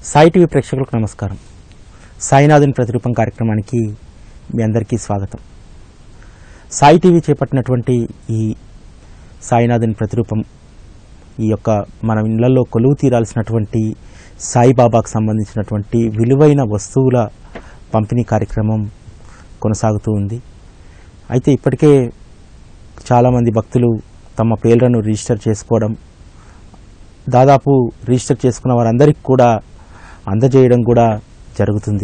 Sai TV ప్రేక్షకులకు నమస్కారం సాయినాథుని ప్రతిరూపం కార్యక్రమానికి మీ అందరికీ స్వాగతం సాయి టీవీ చేపట్టినటువంటి ఈ సాయినాథుని ప్రతిరూపం ఈ యొక్క మన ఇళ్లలో కొలువు తీరాల్సినటువంటి సాయిబాబాకు సంబంధించినటువంటి విలువైన వస్తువుల పంపిణీ కార్యక్రమం కొనసాగుతూ ఉంది అయితే ఇప్పటికే చాలామంది భక్తులు తమ పేర్లను రిజిస్టర్ చేసుకోవడం దాదాపు రిజిస్టర్ చేసుకున్న వారందరికీ కూడా అందజేయడం కూడా జరుగుతుంది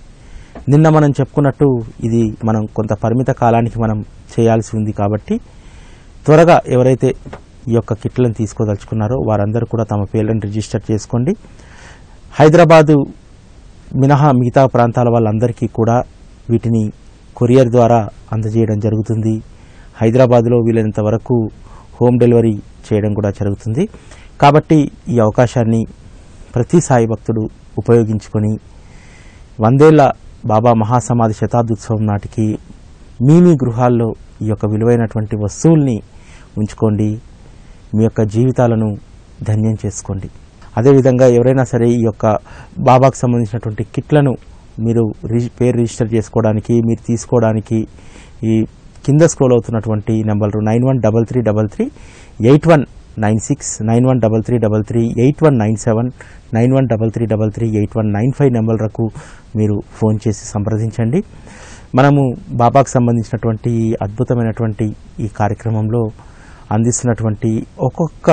నిన్న మనం చెప్పుకున్నట్టు ఇది మనం కొంత పరిమిత కాలానికి మనం చేయాల్సి ఉంది కాబట్టి త్వరగా ఎవరైతే ఈ యొక్క కిట్లను తీసుకోదలుచుకున్నారో వారందరూ కూడా తమ పేర్లను రిజిస్టర్ చేసుకోండి హైదరాబాదు మినహా మిగతా ప్రాంతాల వాళ్ళందరికీ కూడా వీటిని కొరియర్ ద్వారా అందజేయడం జరుగుతుంది హైదరాబాద్లో వీలైనంత వరకు హోమ్ డెలివరీ చేయడం కూడా జరుగుతుంది కాబట్టి ఈ అవకాశాన్ని ప్రతి సాయి భక్తుడు ఉపయోగించుకొని వందేళ్ల బాబా మహాసమాధి శతాబ్దోత్సవం నాటికి మీ మీ గృహాల్లో ఈ యొక్క విలువైనటువంటి వస్తువుల్ని ఉంచుకోండి మీ యొక్క జీవితాలను ధన్యం చేసుకోండి అదేవిధంగా ఎవరైనా సరే ఈ యొక్క బాబాకు సంబంధించినటువంటి కిట్లను మీరు రి- పేరు రిజిస్టర్ చేసుకోవడానికి మీరు తీసుకోవడానికి ఈ కింద స్క్రోల్ అవుతున్నటువంటి number nine one double three double three eight one nine six nine one double three double three eight one nine seven nine one double three double three eight one nine five నెంబర్లకు మీరు phone చేసి సంప్రదించండి మనము బాబాకు సంబంధించినటువంటి ఈ అద్భుతమైనటువంటి ఈ కార్యక్రమంలో అందిస్తున్నటువంటి ఒక్కొక్క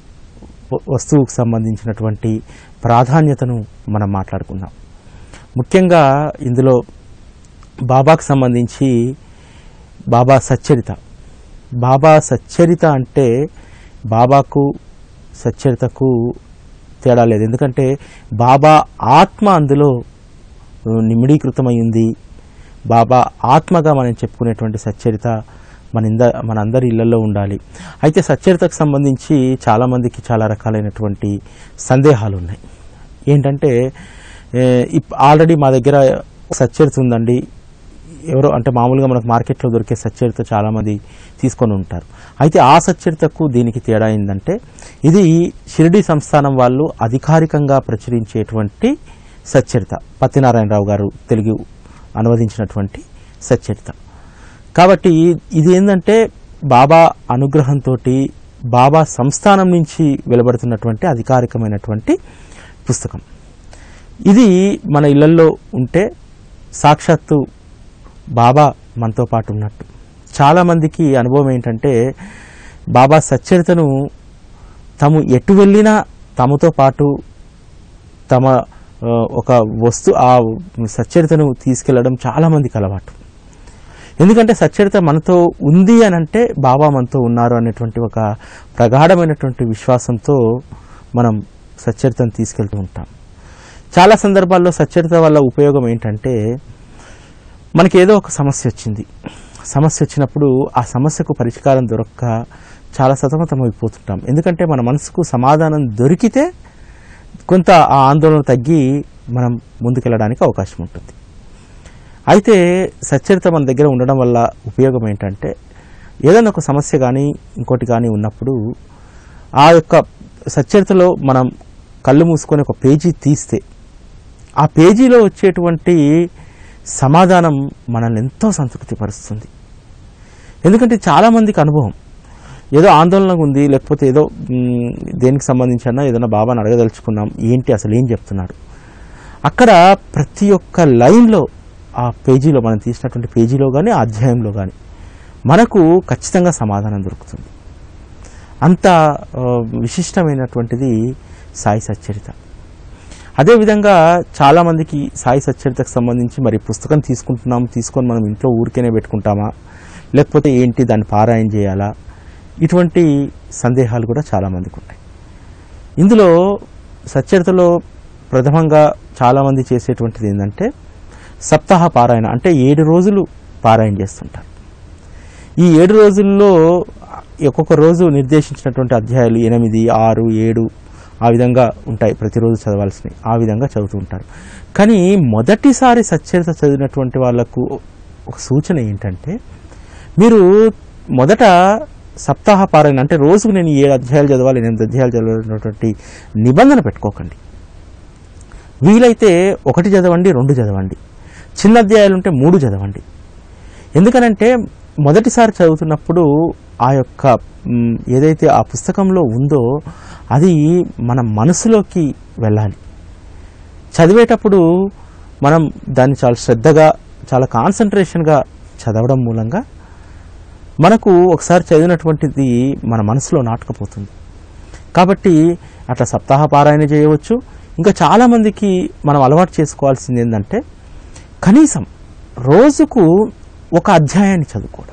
వ- వస్తువుకు సంబంధించినటువంటి ప్రాధాన్యతను మనం మాట్లాడుకుందాం ముఖ్యంగా ఇందులో బాబాకు సంబంధించి బాబా సచ్చరిత బాబా సచ్చరిత అంటే బాబాకు సచ్చరితకు తేడా లేదు ఎందుకంటే బాబా ఆత్మ అందులో ఆ, నిమిడీకృతమై ఉంది బాబా ఆత్మగా మనం చెప్పుకునేటువంటి సచ్చరిత మన ఇంద మనందరి ఇళ్లలో ఉండాలి అయితే సచ్చరితకు సంబంధించి చాలామందికి చాలా రకాలైనటువంటి సందేహాలు ఉన్నాయి ఏంటంటే ఏ, ఇప్- ఆల్రెడీ మా దగ్గర సచ్చరిత ఉందండి ఎవరో అంటే మామూలుగా మనకు మార్కెట్లో దొరికే సచ్చరిత చాలామంది తీసుకొని ఉంటారు అయితే ఆ సచ్చరితకు దీనికి తేడా ఏంటంటే ఇది షిరిడి సంస్థానం వాళ్ళు అధికారికంగా ప్రచురించేటువంటి సచ్చరిత పత్తినారాయణరావు గారు తెలుగు అనువదించినటువంటి సచ్చరిత కాబట్టి ఇది ఏంటంటే బాబా అనుగ్రహంతో బాబా సంస్థానం నుంచి వెలువడుతున్నటువంటి అధికారికమైనటువంటి పుస్తకం ఇది మన ఇళ్లలో ఉంటే సాక్షాత్తు బాబా మనతో పాటు ఉన్నట్టు చాలామందికి అనుభవం ఏంటంటే బాబా సచ్చరితను తాము ఎటు వెళ్ళినా తమతో పాటు తమ ఆ, ఒక వస్తు ఆ సచ్చరితను తీసుకెళ్లడం చాలామందికి అలవాటు ఎందుకంటే సచ్చరిత మనతో ఉంది అని అంటే బాబా మనతో ఉన్నారు అనేటువంటి ఒక ప్రగాఢమైనటువంటి విశ్వాసంతో మనం సచ్చరితను తీసుకెళ్తూ ఉంటాం చాలా సందర్భాల్లో సచ్చరిత వల్ల ఉపయోగం ఏంటంటే మనకి ఏదో ఒక సమస్య వచ్చింది సమస్య వచ్చినప్పుడు ఆ సమస్యకు పరిష్కారం దొరక్క చాలా సతమతమైపోతుంటాం ఎందుకంటే మన మనసుకు సమాధానం దొరికితే కొంత ఆ ఆందోళన తగ్గి మనం ముందుకెళ్ళడానికి అవకాశం ఉంటుంది అయితే సచ్చరిత మన దగ్గర ఉండడం వల్ల ఉపయోగం ఏంటంటే ఏదైనా ఒక సమస్య కానీ ఇంకోటి కానీ ఉన్నప్పుడు ఆ యొక్క సచ్చరితలో మనం కళ్ళు మూసుకొని ఒక పేజీ తీస్తే ఆ పేజీలో వచ్చేటువంటి సమాధానం మనల్ని ఎంతో సంతృప్తిపరుస్తుంది ఎందుకంటే చాలామందికి అనుభవం ఏదో ఆందోళనగా ఉంది లేకపోతే ఏదో మ్, దేనికి సంబంధించిన ఏదైనా బాబాని అడగదలుచుకున్నాం ఏంటి అసలు ఏం చెప్తున్నాడు అక్కడ ప్రతి ఒక్క లైన్లో ఆ పేజీలో మనం తీసినటువంటి పేజీలో కానీ ఆ అధ్యాయంలో కానీ మనకు ఖచ్చితంగా సమాధానం దొరుకుతుంది అంత ఆ, విశిష్టమైనటువంటిది సాయి సచ్చరిత అదేవిధంగా చాలామందికి సాయి సచ్చరితకు సంబంధించి మరి పుస్తకం తీసుకుంటున్నాం తీసుకొని మనం ఇంట్లో ఊరికేనే పెట్టుకుంటామా లేకపోతే ఏంటి దాన్ని పారాయణ చేయాలా ఇటువంటి సందేహాలు కూడా చాలామందికి ఉన్నాయి ఇందులో సచ్చరితలో ప్రథమంగా చాలామంది చేసేటువంటిది ఏంటంటే సప్తాహ పారాయణ అంటే ఏడు రోజులు పారాయణ చేస్తుంటారు ఈ ఏడు రోజుల్లో ఒక్కొక్క రోజు నిర్దేశించినటువంటి అధ్యాయాలు ఎనిమిది ఆరు ఏడు ఆ విధంగా ఉంటాయి ప్రతిరోజు చదవాల్సినవి ఆ విధంగా చదువుతూ ఉంటారు కానీ మొదటిసారి సచ్చరిత చదివినటువంటి వాళ్ళకు ఒక సూచన ఏంటంటే మీరు మొదట సప్తాహ పారాయణ అంటే రోజుకు నేను ఏడు అధ్యాయాలు చదవాలి ఎనిమిది అధ్యాయాలు చదవాలన్నటువంటి నిబంధన పెట్టుకోకండి వీలైతే ఒకటి చదవండి రెండు చదవండి చిన్న అధ్యాయాలు ఉంటే మూడు చదవండి ఎందుకనంటే మొదటిసారి చదువుతున్నప్పుడు ఆ యొక్క మ్, ఏదైతే ఆ పుస్తకంలో ఉందో అది మన మనసులోకి వెళ్ళాలి చదివేటప్పుడు మనం దాన్ని చాలా శ్రద్ధగా చాలా కాన్సన్ట్రేషన్గా చదవడం మూలంగా మనకు ఒకసారి చదివినటువంటిది మన మనసులో నాటుకుపోతుంది కాబట్టి అట్లా సప్తాహ పారాయణ చేయవచ్చు ఇంకా చాలామందికి మనం అలవాటు చేసుకోవాల్సింది ఏంటంటే కనీసం రోజుకు ఒక అధ్యాయాన్ని చదువుకోవడం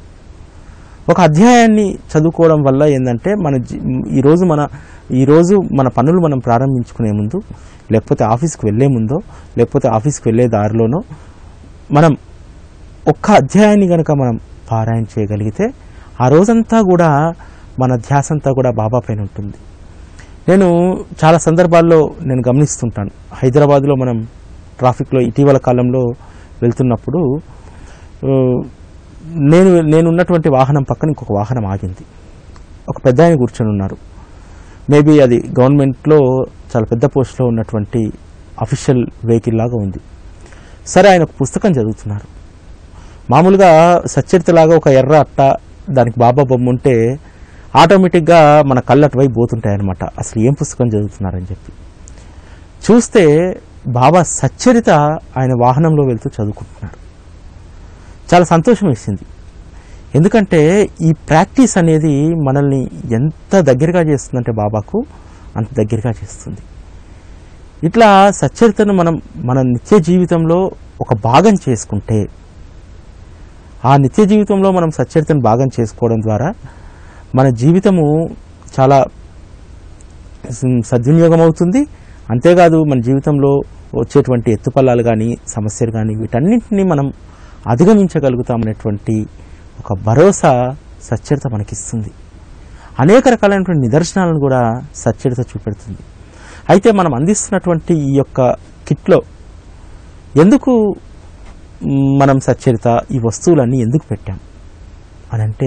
ఒక అధ్యాయాన్ని చదువుకోవడం వల్ల ఏంటంటే మన జీ- ఈరోజు మన ఈరోజు మన పనులు మనం ప్రారంభించుకునే ముందు లేకపోతే ఆఫీస్కి వెళ్ళే ముందో లేకపోతే ఆఫీస్కి వెళ్ళే దారిలోనో మనం ఒక్క అధ్యాయాన్ని కనుక మనం పారాయణ చేయగలిగితే ఆ రోజంతా కూడా మన ధ్యాస అంతా కూడా బాబా పైన ఉంటుంది నేను చాలా సందర్భాల్లో నేను గమనిస్తుంటాను హైదరాబాద్లో మనం ట్రాఫిక్లో ఇటీవల కాలంలో వెళ్తున్నప్పుడు ఆ, నేను నేను ఉన్నటువంటి వాహనం పక్కన ఇంకొక వాహనం ఆగింది ఒక పెద్ద ఆయన కూర్చొని ఉన్నారు మేబీ అది గవర్నమెంట్లో చాలా పెద్ద పోస్ట్లో ఉన్నటువంటి అఫీషియల్ వెహికల్ లాగా ఉంది సరే ఆయన ఒక పుస్తకం చదువుతున్నారు మామూలుగా సచ్చరితలాగా ఒక ఎర్ర అట్ట దానికి బాబా బొమ్మ ఉంటే ఆటోమేటిక్గా మన కళ్ళు అటువైపు పోతుంటాయి అనమాట అసలు ఏం పుస్తకం చదువుతున్నారని చెప్పి చూస్తే బాబా సచ్చరిత ఆయన వాహనంలో వెళ్తూ చదువుకుంటున్నాడు చాలా సంతోషం వేసింది ఎందుకంటే ఈ ప్రాక్టీస్ అనేది మనల్ని ఎంత దగ్గరగా చేస్తుందంటే బాబాకు అంత దగ్గరగా చేస్తుంది ఇట్లా సచ్చరితను మనం మన నిత్య జీవితంలో ఒక భాగం చేసుకుంటే ఆ నిత్య జీవితంలో మనం సచ్చరితను భాగం చేసుకోవడం ద్వారా మన జీవితము చాలా స- సద్వినియోగం అవుతుంది అంతేకాదు మన జీవితంలో వచ్చేటువంటి ఎత్తుపల్లాలు కానీ సమస్యలు కానీ వీటన్నింటినీ మనం అధిగమించగలుగుతామనేటువంటి ఒక భరోసా సచ్చరిత మనకిస్తుంది అనేక రకాలైనటువంటి నిదర్శనాలను కూడా సచ్చరిత చూపెడుతుంది అయితే మనం అందిస్తున్నటువంటి ఈ యొక్క కిట్లో ఎందుకు మ్, మనం సచ్చరిత ఈ వస్తువులన్నీ ఎందుకు పెట్టాం అని అంటే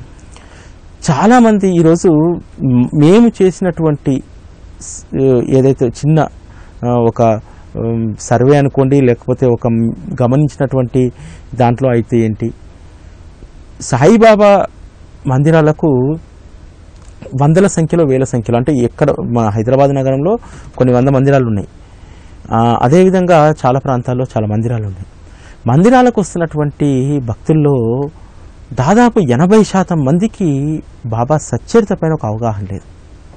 చాలామంది ఈరోజు మ్, మేము చేసినటువంటి స్- ఏదైతే చిన్న ఆ, ఒక ఉమ్, సర్వే అనుకోండి లేకపోతే ఒక మ్, గమనించినటువంటి దాంట్లో అయితే ఏంటి సాయిబాబా మందిరాలకు వందల సంఖ్యలో వేల సంఖ్యలో అంటే ఎక్కడ మా హైదరాబాద్ నగరంలో కొన్ని వంద మందిరాలు ఉన్నాయి ఆ, అదేవిధంగా చాలా ప్రాంతాల్లో చాలా మందిరాలు ఉన్నాయి మందిరాలకు వస్తున్నటువంటి భక్తుల్లో దాదాపు ఎనభై శాతం మందికి బాబా సచ్చరిత పైన ఒక అవగాహన లేదు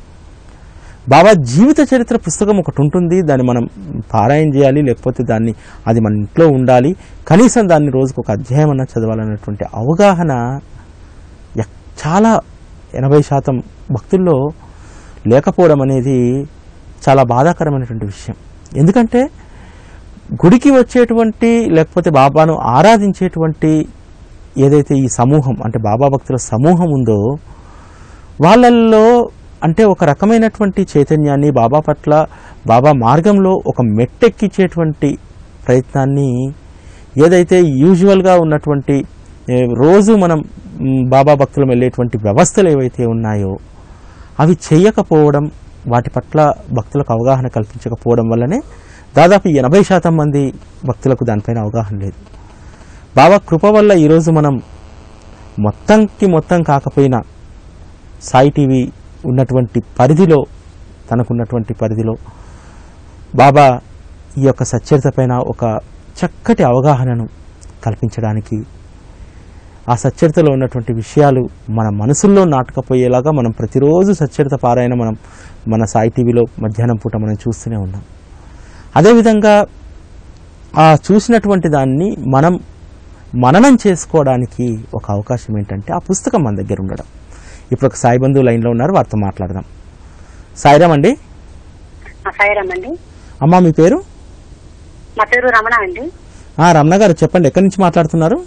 బాబా జీవిత చరిత్ర పుస్తకం ఒకటి ఉంటుంది దాన్ని మనం పారాయణ చేయాలి లేకపోతే దాన్ని అది మన ఇంట్లో ఉండాలి కనీసం దాన్ని రోజుకు ఒక అధ్యాయం అన్న చదవాలన్నటువంటి అవగాహన ఎక్- చాలా ఎనభై శాతం భక్తుల్లో లేకపోవడం అనేది చాలా బాధాకరమైనటువంటి విషయం ఎందుకంటే గుడికి వచ్చేటువంటి లేకపోతే బాబాను ఆరాధించేటువంటి ఏదైతే ఈ సమూహం అంటే బాబా భక్తుల సమూహం ఉందో వాళ్ళల్లో అంటే ఒక రకమైనటువంటి చైతన్యాన్ని బాబా పట్ల బాబా మార్గంలో ఒక మెట్టెక్కించేటువంటి ప్రయత్నాన్ని ఏదైతే యూజువల్గా ఉన్నటువంటి ఏ, రోజు మనం మ్, బాబా భక్తులం వెళ్ళేటువంటి వ్యవస్థలు ఏవైతే ఉన్నాయో అవి చేయకపోవడం వాటి పట్ల భక్తులకు అవగాహన కల్పించకపోవడం వల్లనే దాదాపు ఎనభై శాతం మంది భక్తులకు దానిపైన అవగాహన లేదు బాబా కృప వల్ల ఈరోజు మనం మొత్తంకి మొత్తం కాకపోయినా సాయి టీవీ ఉన్నటువంటి పరిధిలో తనకున్నటువంటి పరిధిలో బాబా ఈ యొక్క సచ్చరిత పైన ఒక చక్కటి అవగాహనను కల్పించడానికి ఆ సచ్చరితలో ఉన్నటువంటి విషయాలు మన మనసుల్లో నాటకపోయేలాగా మనం ప్రతిరోజు సచ్చరిత పారాయణ మనం మన సాయి టీవీలో మధ్యాహ్నం పూట మనం చూస్తూనే ఉన్నాం అదేవిధంగా ఆ చూసినటువంటి దాన్ని మనం మననం చేసుకోవడానికి ఒక అవకాశం ఏంటంటే ఆ పుస్తకం మన దగ్గర ఉండడం ఇప్పుడు ఒక సాయి బంధువు లైన్లో ఉన్నారు వారితో మాట్లాడదాం సాయిరామ్ అండి ఆ, సాయిరామ్ అండి అమ్మా మీ పేరు మా పేరు రమణ అండి ఆ, రమణ గారు చెప్పండి ఎక్కడి నుంచి మాట్లాడుతున్నారు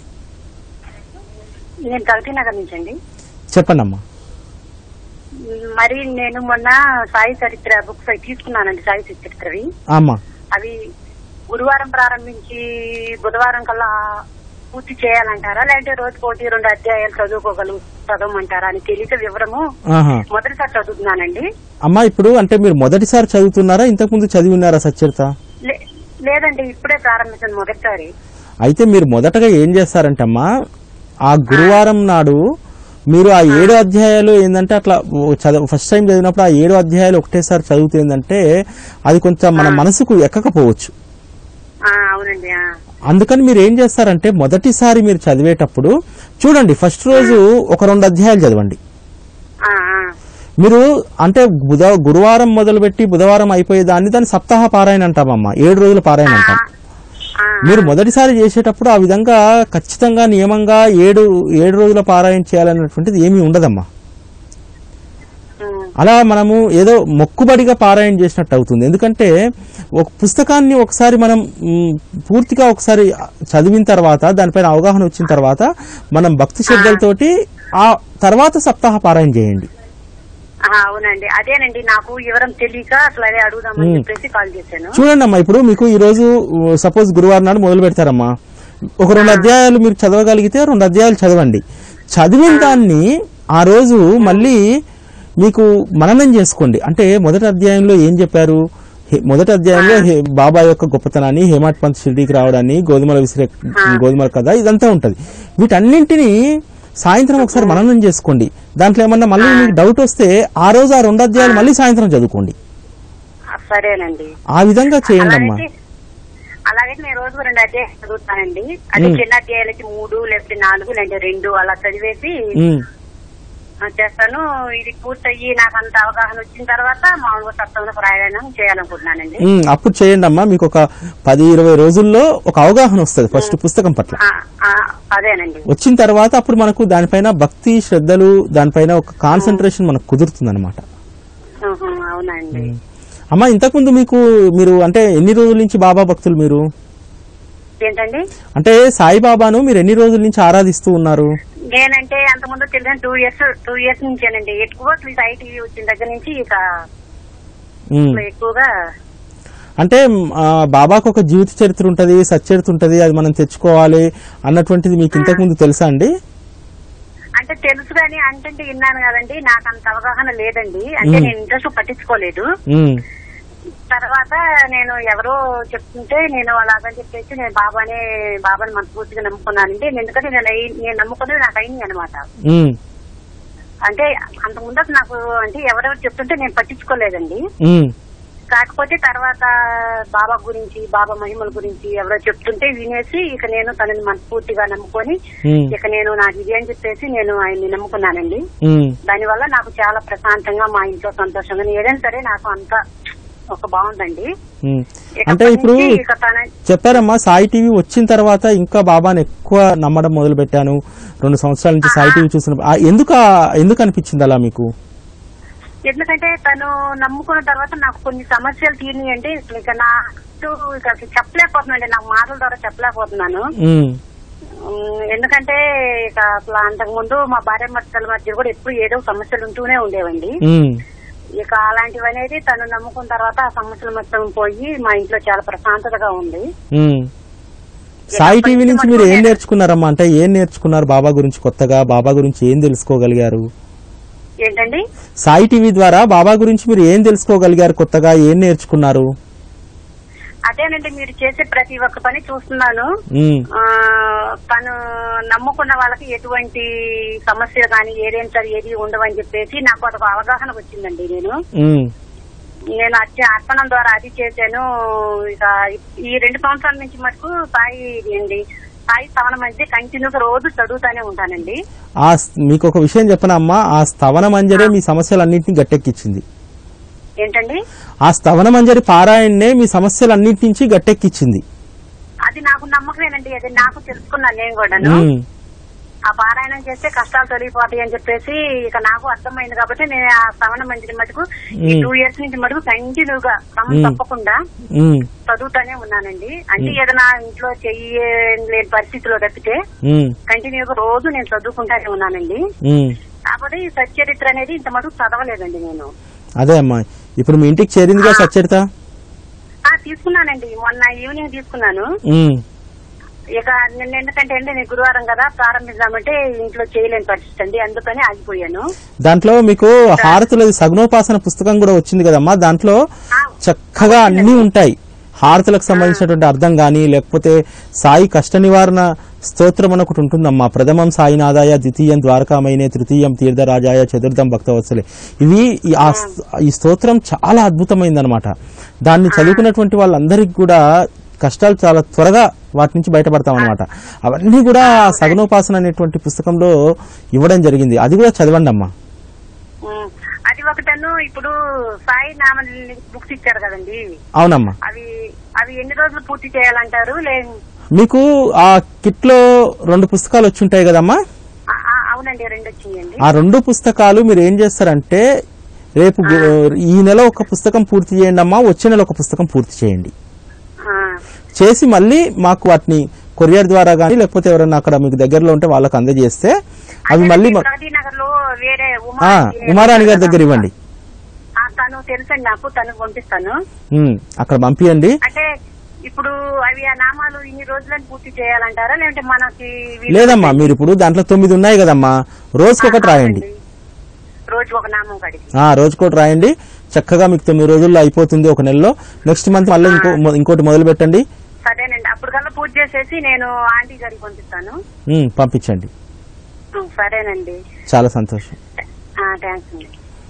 నేను ప్రగతి నగర్ నుంచి అండి చెప్పండి అమ్మా మరి నేను మొన్న సాయి చరిత్ర బుక్స్ అవి తీసుకున్నానండి సాయి చరిత్రవి ఆ, అమ్మా అవి గురువారం ప్రారంభించి బుధవారం కల్లా పూర్తి చేయాలంటారా లేదంటే రోజుకి ఒకటి రెండు అధ్యాయాలు చదువుకోగలు చదవమంటారా అని తెలియక వివరము ఆహా మొదటిసారి చదువుతున్నానండి అమ్మా ఇప్పుడు అంటే మీరు మొదటిసారి చదువుతున్నారా ఇంతకుముందు చదివి ఉన్నారా సచ్చరిత లేదండి ఇప్పుడే ప్రారంభించాను మొదటిసారి అయితే మీరు మొదటగా ఏం చేస్తారంటే అమ్మా ఆ గురువారం నాడు మీరు ఆ ఏడు అధ్యాయాలు ఏంటంటే అట్లా చదువు ఫస్ట్ టైం చదివినప్పుడు ఆ ఏడు అధ్యాయాలు ఒకటేసారి చదివితే ఏంటంటే అది కొంచెం మన మనసుకు ఎక్కకపోవచ్చు ఆ, అవునండి ఆ. అందుకని మీరు ఏం చేస్తారంటే మొదటిసారి మీరు చదివేటప్పుడు చూడండి ఫస్ట్ రోజు ఒక రెండు అధ్యాయాలు చదవండి ఆ, ఆ. మీరు అంటే బుధ గురువారం మొదలుపెట్టి బుధవారం అయిపోయే దాన్ని దాన్ని సప్తాహ పారాయణ అంటామమ్మా ఏడు రోజుల పారాయణ అంటాం ఆ, మీరు మొదటిసారి చేసేటప్పుడు ఆ విధంగా ఖచ్చితంగా నియమంగా ఏడు ఏడు రోజుల పారాయణ చేయాలన్నటువంటిది ఏమీ ఉండదమ్మా ఉమ్, అలా మనము ఏదో మొక్కుబడిగా పారాయణ చేసినట్టు అవుతుంది ఎందుకంటే ఒక పుస్తకాన్ని ఒకసారి మనం మ్, పూర్తిగా ఒకసారి చదివిన తర్వాత దానిపైన అవగాహన వచ్చిన తర్వాత మనం భక్తి శ్రద్ధలతోటి ఆ తర్వాత సప్తాహ పారాయణ చేయండి ఆ, అవునండి అదేనండి నాకు వివరం తెలియక అసలు అదే అడుగుదామని చెప్పేసి కాల్ చేశాను చూడండి అమ్మా ఇప్పుడు మీకు ఈ రోజు సపోజ్ గురువారం నాడు మొదలు పెడతారమ్మా ఒక రెండు అధ్యాయాలు మీరు చదవగలిగితే రెండు అధ్యాయాలు చదవండి చదివిన దాన్ని ఆ రోజు మళ్ళీ మీకు మననం చేసుకోండి అంటే మొదటి అధ్యాయంలో ఏం చెప్పారు హే- మొదటి అధ్యాయంలో హే- బాబా యొక్క గొప్పతనాన్ని హేమాట్ పంత్ షిర్డీకి రావడాన్ని గోధుమల విసిరే గోధుమల కథ ఇదంతా ఉంటది వీటన్నింటినీ సాయంత్రం ఒకసారి మననం చేసుకోండి దాంట్లో ఏమన్నా మళ్ళీ మీకు డౌట్ వస్తే ఆ రోజు ఆ రెండు అధ్యాయాలు మళ్ళీ సాయంత్రం చదువుకోండి ఆ, సరేనండి ఆ విధంగా చేయండి అమ్మా అలాగైతే అలాగైతే నేను రోజు రెండు అధ్యాయాలు చదువుతానండి అదే చిన్న అధ్యాయాలకి మూడు లేకపోతే నాలుగు లేదంటే రెండు అలా చదివేసి ఉమ్. ఆ, చేస్తాను ఇది పూర్తయ్యి నాకు అంత అవగాహన వచ్చిన తర్వాత మామూలుగా సప్తంలో ప్రయాణం చేయాలనుకుంటున్నానండి ఉమ్, అప్పుడు చేయండి అమ్మా మీకు ఒక పది ఇరవై రోజుల్లో ఒక అవగాహన వస్తుంది ఫస్ట్ పుస్తకం పట్ల ఆ, ఆ, అదేనండి వచ్చిన తర్వాత అప్పుడు మనకు దానిపైన భక్తి శ్రద్ధలు దానిపైన ఒక కాన్సన్ట్రేషన్ మనకు కుదురుతుంది అనమాట ఉహు, అవునండి అమ్మా ఇంతకుముందు మీకు మీరు అంటే ఎన్ని రోజుల నుంచి బాబా భక్తులు మీరు ఏంటండి అంటే సాయిబాబాను మీరు ఎన్ని రోజుల నుంచి ఆరాధిస్తూ ఉన్నారు నేనంటే అంతకుముందు తెలిసిన టూ ఇయర్స్ టూ ఇయర్స్ నుంచేనండి ఎక్కువ సాయి టీవీ వచ్చిన దగ్గర నుంచి ఇక ఉమ్. ఎక్కువగా అంటే ఆ, బాబాకు ఒక జీవిత చరిత్ర ఉంటది సచ్చరిత్ర ఉంటది అది మనం తెచ్చుకోవాలి అన్నటువంటిది మీకు ఇంతకుముందు తెలుసా అండి అంటే తెలుసు కానీ అంటే విన్నాను కదండి నాకు అంత అవగాహన లేదండి అంటే మ్మ్. నేను ఇంట్రెస్ట్ పట్టించుకోలేదు ఉమ్, తర్వాత నేను ఎవరో చెప్తుంటే నేను అలాగని చెప్పేసి నేను బాబానే బాబాని మనస్ఫూర్తిగా నమ్ముకున్నానండి ఎందుకంటే నేను అయి- నేను నమ్ముకున్నది నాకు అయింది అనమాట ఉమ్, అంటే అంత ముందర నాకు అంటే ఎవరెవరు చెప్తుంటే నేను పట్టించుకోలేదండి ఉమ్, కాకపోతే తర్వాత బాబా గురించి బాబా మహిమల గురించి ఎవరో చెప్తుంటే వినేసి ఇక నేను తనని మనస్ఫూర్తిగా నమ్ముకొని ఉమ్, ఇక నేను నాకు ఇది అని చెప్పేసి నేను ఆయన్ని నమ్ముకున్నానండి ఉమ్. దానివల్ల నాకు చాలా ప్రశాంతంగా మా ఇంట్లో సంతోషంగా ఏదైనా సరే నాకు అంత ఒక బాగుందండి ఉమ్. ఇక అంటే అప్పటి ఇప్పుడు నుంచి ఇక తన చెప్పారమ్మా సాయి టీవీ వచ్చిన తర్వాత ఇంకా బాబాని ఎక్కువ నమ్మడం మొదలు పెట్టాను రెండు సంవత్సరాల నుంచి సాయి టీవీ చూసిన ఆ, ఎందుకు ఆ- ఎందుకు అనిపించింది అలా మీకు ఎందుకంటే తను నమ్ముకున్న తర్వాత నాకు కొన్ని సమస్యలు తీరినాయి అంటే ఇక నా ఇక అసలు చెప్పలేకపోతున్నాను నాకు మాటల ద్వారా చెప్పలేకపోతున్నాను ఉమ్, ఉమ్, ఎందుకంటే ఇక అసలు అంతకు ముందు మా భార్య భర్తల మధ్య కూడా ఎప్పుడు ఏదో సమస్యలు ఉంటూనే ఉండేవండి ఉమ్, ఇక అలాంటివి అనేది తను నమ్ముకున్న తర్వాత ఆ సమస్యలు మొత్తం పోయి మా ఇంట్లో చాలా ప్రశాంతతగా ఉంది ఉమ్. సాయి టీవీ నుంచి మీరు ఏం నేర్చుకున్నారమ్మా అంటే ఏం నేర్చుకున్నారు బాబా గురించి కొత్తగా బాబా గురించి ఏం తెలుసుకోగలిగారు ఏంటండి సాయి టీవీ ద్వారా బాబా గురించి మీరు ఏం తెలుసుకోగలిగారు కొత్తగా ఏం నేర్చుకున్నారు అదేనండి మీరు చేసే ప్రతి ఒక్క పని చూస్తున్నాను ఉమ్, ఆ, తను నమ్ముకున్న వాళ్ళకి ఎటువంటి సమస్య కానీ ఏదేం సరే ఏది ఉండవని చెప్పేసి నాకు అదొక అవగాహన వచ్చిందండి నేను ఉమ్, నేను అచ్చ అర్పణం ద్వారా అది చేశాను ఇక ఈ రెండు సంవత్సరాల నుంచి మటుకు సాయి ఇది అండి సాయి స్థానం అంటే కంటిన్యూగా రోజు చదువుతానే ఉంటానండి ఆ స్- మీకు ఒక విషయం చెప్పనా అమ్మా ఆ స్థవన మంజరే మీ సమస్యలన్నింటినీ గట్టెక్కిచ్చింది ఏంటండి ఆ స్థవన మంజరి పారాయణనే మీ సమస్యలన్నింటి నుంచి గట్టెక్కిచ్చింది అది నాకు నమ్మకమేనండి అది నాకు తెలుసుకున్నాను నేను కూడాను ఉమ్, ఆ పారాయణం చేస్తే కష్టాలు తొలగిపోతాయి అని చెప్పేసి ఇక నాకు అర్థమైంది కాబట్టి నేను ఆ శ్రవణ మందిరి మటుకు ఈ మ్మ్. టూ ఇయర్స్ నుంచి మటుకు కంటిన్యూగా క్రమం మ్మ్. తప్పకుండా ఉమ్, చదువుతానే ఉన్నానండి అంటే ఏదైనా ఇంట్లో చెయ్యి లేని పరిస్థితిలో తప్పితే ఉమ్, కంటిన్యూగా రోజు నేను చదువుకుంటానే ఉన్నానండి ఉమ్. కాకపోతే ఈ సచ్చరిత్ర అనేది ఇంత మటుకు చదవలేదండి నేను అదే అమ్మా ఇప్పుడు మీ ఇంటికి చేరిందిగా సచ్చరిత ఆ తీసుకున్నానండి మొన్న ఈవినింగ్ తీసుకున్నాను ఉమ్, ఇక నిన్న ఎందుకంటే అండి నేను గురువారం కదా ప్రారంభిద్దామంటే ఇంట్లో చేయలేని పరిస్థితి అండి అందుకని ఆగిపోయాను దాంట్లో మీకు హారతులది సగుణోపాసన పుస్తకం కూడా వచ్చింది కదమ్మా దాంట్లో ఆ, చక్కగా అన్ని ఉంటాయి హారతులకు సంబంధించినటువంటి అర్థం కానీ లేకపోతే సాయి కష్ట నివారణ స్తోత్రం అని ఒకటి ఉంటుందమ్మా ప్రథమం సాయినాథాయ ద్వితీయం ద్వారకామైనే తృతీయం తీర్థరాజాయ చతుర్థం భక్తవత్సలే ఇవి ఈ ఆ స్- ఈ స్తోత్రం చాలా అద్భుతమైందనమాట దాన్ని చదువుకున్నటువంటి వాళ్ళందరికీ కూడా కష్టాలు చాలా త్వరగా వాటి నుంచి బయటపడతాం అనమాట అవన్నీ కూడా ఆ సగనోపాసన అనేటువంటి పుస్తకంలో ఇవ్వడం జరిగింది అది కూడా చదవండి అమ్మా ఉమ్, అది ఒకటను ఇప్పుడు సాయి నామ బుక్స్ ఇచ్చారు కదండి అవునమ్మా అవి అవి ఎన్ని రోజులు పూర్తి చేయాలంటారు లే మీకు ఆ కిట్ లో రెండు పుస్తకాలు వచ్చి ఉంటాయి కదమ్మా ఆ, ఆ, అవునండి రెండు వచ్చిందండి ఆ రెండు పుస్తకాలు మీరు ఏం చేస్తారంటే రేపు గు- ఈ నెల ఒక పుస్తకం పూర్తి చేయండి అమ్మా వచ్చే నెల ఒక పుస్తకం పూర్తి చేయండి ఆ, చేసి మళ్ళీ మాకు వాటిని కొరియర్ ద్వారా కానీ లేకపోతే ఎవరైనా అక్కడ మీకు దగ్గరలో ఉంటే వాళ్ళకి అందజేస్తే అవి మళ్ళీ మ- ప్రగతి నగర్ లో వేరే ఉమా ఆ, ఉమారాణి గారి దగ్గర ఇవ్వండి ఆ, తను తెలుసండి నాకు తను పంపిస్తాను ఉమ్, అక్కడ పంపియండి అంటే ఇప్పుడు అవి ఆ నామాలు ఇన్ని రోజులను పూర్తి చేయాలంటారా లేదంటే మనకి వీలు- లేదమ్మా మీరు ఇప్పుడు దాంట్లో తొమ్మిది ఉన్నాయి కదమ్మా రోజుకొకటి రాయండి రోజు ఒక నామం కడిగి ఆ రోజుకోటి రాయండి చక్కగా మీకు తొమ్మిది రోజుల్లో అయిపోతుంది ఒక నెలలో నెక్స్ట్ మంత్ మళ్ళీ ఇంకో ఇంకోటి మొదలు పెట్టండి సరేనండి అప్పుడు కల్లా పూజ చేసేసి నేను ఆంటీ గారికి పంపిస్తాను ఉమ్, పంపించండి ఉం, సరేనండి చాలా సంతోషం థ్యాంక్స్ అండి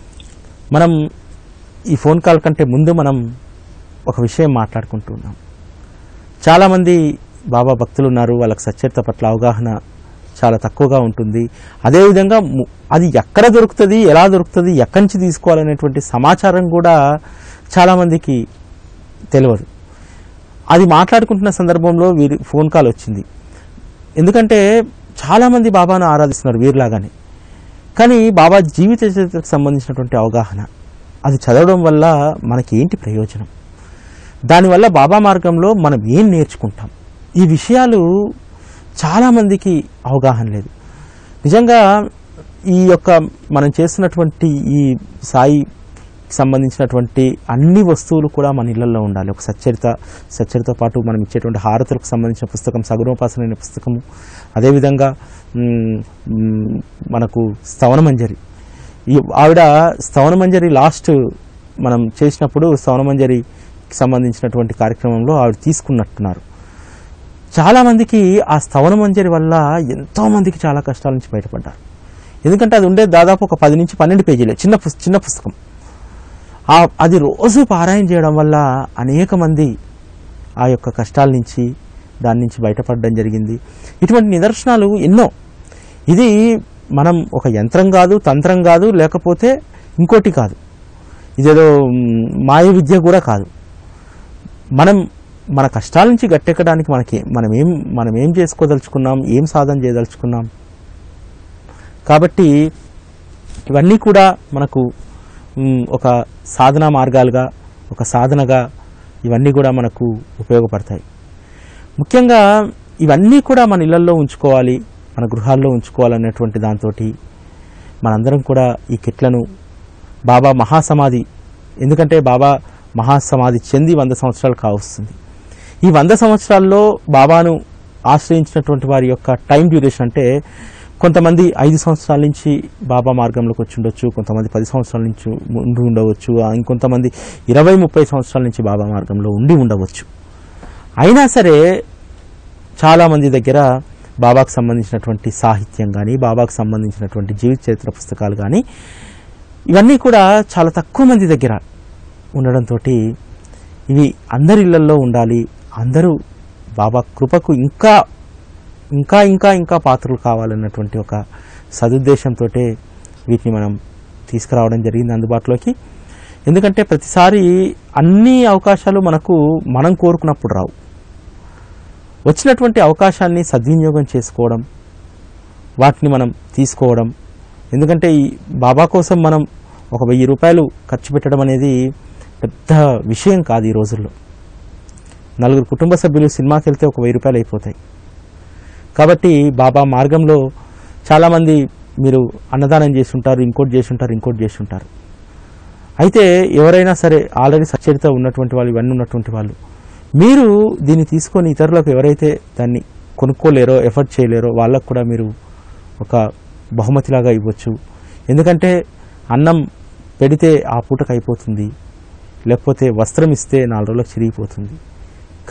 మనం ఈ ఫోన్ కాల్ కంటే ముందు మనం ఒక విషయం మాట్లాడుకుంటున్నాం చాలామంది బాబా భక్తులు ఉన్నారు వాళ్ళకి సచ్చరిత పట్ల అవగాహన చాలా తక్కువగా ఉంటుంది అదేవిధంగా ము- అది ఎక్కడ దొరుకుతుంది ఎలా దొరుకుతుంది ఎక్కడి నుంచి తీసుకోవాలనేటువంటి సమాచారం కూడా చాలామందికి తెలియదు అది మాట్లాడుకుంటున్న సందర్భంలో వీరి ఫోన్ కాల్ వచ్చింది ఎందుకంటే చాలామంది బాబాను ఆరాధిస్తున్నారు వీరిలాగానే కానీ బాబా జీవిత చరిత్రకు సంబంధించినటువంటి అవగాహన అది చదవడం వల్ల మనకి ఏంటి ప్రయోజనం దానివల్ల బాబా మార్గంలో మనం ఏం నేర్చుకుంటాం ఈ విషయాలు చాలామందికి అవగాహన లేదు నిజంగా ఈ యొక్క మనం చేస్తున్నటువంటి ఈ సాయి సంబంధించినటువంటి అన్ని వస్తువులు కూడా మన ఇళ్లలో ఉండాలి ఒక సచ్చరిత సచ్చరితో పాటు మనం ఇచ్చేటువంటి హారతులకు సంబంధించిన పుస్తకం సగుణోపాసన అనే పుస్తకము అదేవిధంగా మ్, మ్, మనకు స్తవనమంజరి ఈ ఆవిడ స్తవనమంజరి లాస్ట్ మనం చేసినప్పుడు స్తవనమంజరికి సంబంధించినటువంటి కార్యక్రమంలో ఆవిడ తీసుకున్నట్టున్నారు చాలా మందికి ఆ స్తవన మంజరి వల్ల ఎంతో మందికి చాలా కష్టాల నుంచి బయటపడ్డారు ఎందుకంటే అది ఉండే దాదాపు ఒక పది నుంచి పన్నెండు పేజీలే చిన్న పుస్- చిన్న పుస్తకం ఆ అది రోజు పారాయణ చేయడం వల్ల అనేక మంది ఆ యొక్క కష్టాల నుంచి దాని నుంచి బయటపడడం జరిగింది ఇటువంటి నిదర్శనాలు ఎన్నో ఇది మనం ఒక యంత్రం కాదు తంత్రం కాదు లేకపోతే ఇంకోటి కాదు ఇదేదో మ్, మాయ విద్య కూడా కాదు మనం మన కష్టాల నుంచి గట్టెక్కడానికి మనకి మనం ఏం మనం ఏం చేసుకోదలుచుకున్నాం ఏం సాధన చేయదలుచుకున్నాం కాబట్టి ఇవన్నీ కూడా మనకు మ్, ఒక సాధనా మార్గాలుగా ఒక సాధనగా ఇవన్నీ కూడా మనకు ఉపయోగపడతాయి ముఖ్యంగా ఇవన్నీ కూడా మన ఇళ్లలో ఉంచుకోవాలి మన గృహాల్లో ఉంచుకోవాలనేటువంటి దాంతో మనందరం కూడా ఈ కిట్లను బాబా మహాసమాధి ఎందుకంటే బాబా మహాసమాధి చెంది వంద సంవత్సరాలు కావస్తుంది ఈ వంద సంవత్సరాల్లో బాబాను ఆశ్రయించినటువంటి వారి యొక్క టైం డ్యూరేషన్ అంటే కొంతమంది ఐదు సంవత్సరాల నుంచి బాబా మార్గంలోకి వచ్చి ఉండొచ్చు కొంతమంది పది సంవత్సరాల నుంచి ఉండి ఉండవచ్చు ఆ ఇంకొంతమంది ఇరవై ముప్పై సంవత్సరాల నుంచి బాబా మార్గంలో ఉండి ఉండవచ్చు అయినా సరే చాలామంది దగ్గర బాబాకు సంబంధించినటువంటి సాహిత్యం కానీ బాబాకు సంబంధించినటువంటి జీవిత చరిత్ర పుస్తకాలు కానీ ఇవన్నీ కూడా చాలా తక్కువ మంది దగ్గర ఉండడంతో ఇవి అందరి ఇళ్లలో ఉండాలి అందరూ బాబా కృపకు ఇంకా ఇంకా ఇంకా ఇంకా పాత్రలు కావాలన్నటువంటి ఒక సదుద్దేశంతో వీటిని మనం తీసుకురావడం జరిగింది అందుబాటులోకి ఎందుకంటే ప్రతిసారి అన్ని అవకాశాలు మనకు మనం కోరుకున్నప్పుడు రావు వచ్చినటువంటి అవకాశాన్ని సద్వినియోగం చేసుకోవడం వాటిని మనం తీసుకోవడం ఎందుకంటే ఈ బాబా కోసం మనం ఒక వెయ్యి రూపాయలు ఖర్చు పెట్టడం అనేది పెద్ద విషయం కాదు ఈ రోజుల్లో నలుగురు కుటుంబ సభ్యులు సినిమాకి వెళ్తే ఒక వెయ్యి రూపాయలు అయిపోతాయి కాబట్టి బాబా మార్గంలో చాలామంది మీరు అన్నదానం చేసి ఉంటారు ఇంకోటి చేసి ఉంటారు ఇంకోటి చేసి ఉంటారు అయితే ఎవరైనా సరే ఆల్రెడీ సచరిత ఉన్నటువంటి వాళ్ళు ఇవన్నీ ఉన్నటువంటి వాళ్ళు మీరు దీన్ని తీసుకొని ఇతరులకు ఎవరైతే దాన్ని కొనుక్కోలేరో ఎఫర్ట్ చేయలేరో వాళ్ళకు కూడా మీరు ఒక బహుమతిలాగా ఇవ్వచ్చు ఎందుకంటే అన్నం పెడితే ఆ పూటకు అయిపోతుంది లేకపోతే వస్త్రం ఇస్తే నాలుగు రోజులకు చిరిగిపోతుంది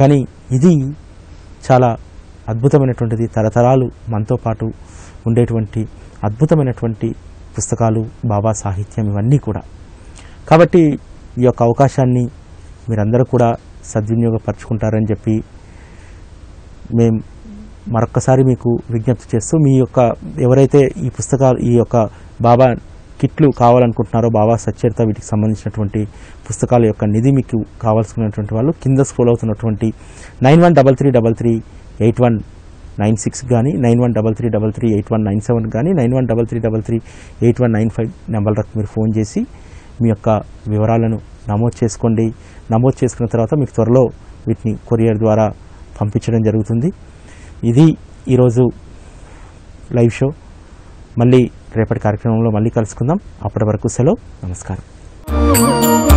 కానీ ఇది చాలా అద్భుతమైనటువంటిది తరతరాలు మనతో పాటు ఉండేటువంటి అద్భుతమైనటువంటి పుస్తకాలు బాబా సాహిత్యం ఇవన్నీ కూడా కాబట్టి ఈ యొక్క అవకాశాన్ని మీరందరూ కూడా సద్వినియోగపరచుకుంటారని చెప్పి మేము మరొక్కసారి మీకు విజ్ఞప్తి చేస్తూ మీ యొక్క ఎవరైతే ఈ పుస్తకాలు ఈ యొక్క బాబా కిట్లు కావాలనుకుంటున్నారో బాబా సచ్చరిత వీటికి సంబంధించినటువంటి పుస్తకాల యొక్క నిధి మీకు కావాల్సుకున్నటువంటి వాళ్ళు కింద స్క్రోల్ అవుతున్నటువంటి nine one double three double three eight one nine six కానీ nine one double three double three eight one nine seven కానీ nine one double three double three eight one nine five నెంబర్లకు మీరు phone చేసి మీ యొక్క వివరాలను నమోదు చేసుకోండి నమోదు చేసుకున్న తర్వాత మీకు త్వరలో వీటిని కొరియర్ ద్వారా పంపించడం జరుగుతుంది ఇది ఈరోజు లైవ్ షో మళ్ళీ రేపటి కార్యక్రమంలో మళ్ళీ కలుసుకుందాం అప్పటి వరకు సెలవు నమస్కారం